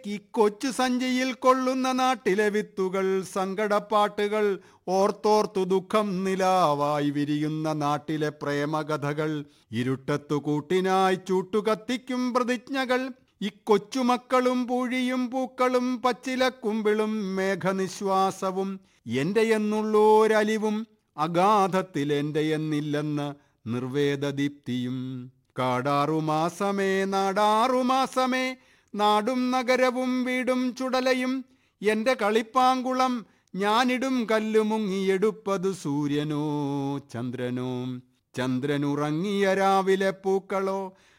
ഈ കൊച്ചു സഞ്ചിയിൽ കൊള്ളുന്ന നാട്ടിലെ വിത്തുകൾ സങ്കടപ്പാട്ടുകൾ ഓർത്തോർത്തു ദുഃഖം നിലാവായി വിരിയുന്ന നാട്ടിലെ പ്രേമകഥകൾ ഇരുട്ടത്തു കൂട്ടിനായി ചൂട്ടുകത്തിക്കും പ്രതിജ്ഞകൾ ഇക്കൊച്ചുമക്കളും പൂഴിയും പൂക്കളും പച്ചിലക്കുമ്പിളും മേഘനിശ്വാസവും എന്റെ എന്നുള്ളോരലിവും അഗാധത്തിൽ എന്റെ എന്നില്ലെന്ന് നിർവേദദീപ്തിയും കാടാറുമാസമേ നാടാറുമാസമേ നാടും നഗരവും വീടും ചുടലയും എന്റെ കളിപ്പാങ്കുളം ഞാനിടും കല്ലു മുങ്ങിയെടുപ്പതു സൂര്യനോ ചന്ദ്രനോ ചന്ദ്രനുറങ്ങിയ രാവിലെ പൂക്കളോ